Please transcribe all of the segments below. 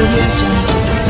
audio jungle.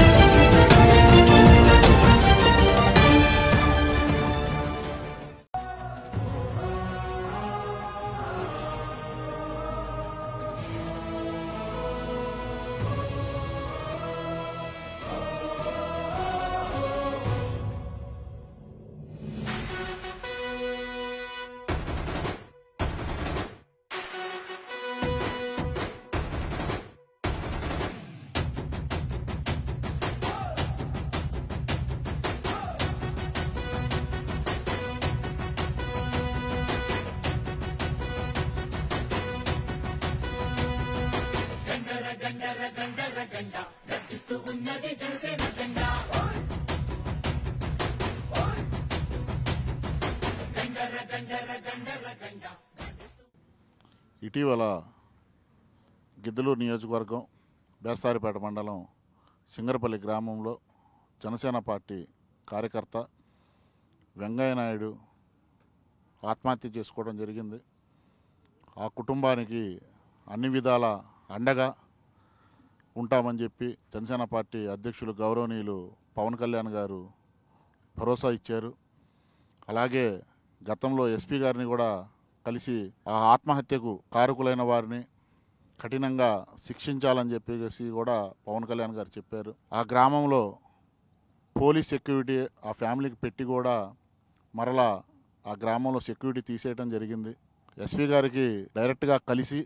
ఇటీవల గిద్దలూరు నియోజకవర్గం బేస్తారిపేట మండలం సింగరపల్లి గ్రామంలో జనసేన పార్టీ కార్యకర్త వెంగయ్య నాయుడు ఆత్మహత్య చేసుకోవడం జరిగింది ఆ కుటుంబానికి అన్ని విధాల అండగా ఉంటామని చెప్పి జనసేన పార్టీ అధ్యక్షులు గౌరవనీయులు పవన్ కళ్యాణ్ గారు భరోసా ఇచ్చారు అలాగే గతంలో ఎస్పీ గారిని కూడా కలిసి ఆ ఆత్మహత్యకు కారకులైన వారిని కఠినంగా శిక్షించాలని చెప్పేసి కూడా పవన్ కళ్యాణ్ గారు చెప్పారు ఆ గ్రామంలో పోలీస్ సెక్యూరిటీ ఆ ఫ్యామిలీకి పెట్టి కూడా మరలా ఆ గ్రామంలో సెక్యూరిటీ తీసేయడం జరిగింది ఎస్పీ గారికి డైరెక్ట్గా కలిసి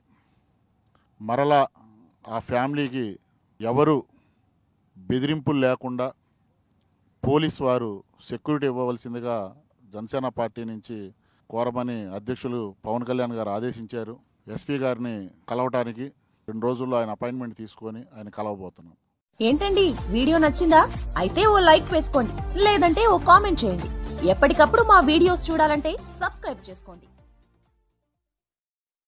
మరలా ఆ ఫ్యామిలీకి ఎవరు బెదిరింపులు లేకుండా పోలీస్ వారు సెక్యూరిటీ ఇవ్వవలసిందిగా జనసేన పార్టీ నుంచి కోరమని అధ్యక్షులు పవన్ కళ్యాణ్ గారు ఆదేశించారు ఎస్పీ గారిని కలవటానికి రెండు రోజుల్లో ఆయన అపాయింట్మెంట్ తీసుకొని ఆయన కలవబోతున్నాం ఏంటండి వీడియో నచ్చిందా అయితే ఓ లైక్ వేసుకోండి లేదంటే ఓ కామెంట్ చేయండి ఎప్పటికప్పుడు మా వీడియోస్ చూడాలంటే సబ్స్క్రైబ్ చేసుకోండి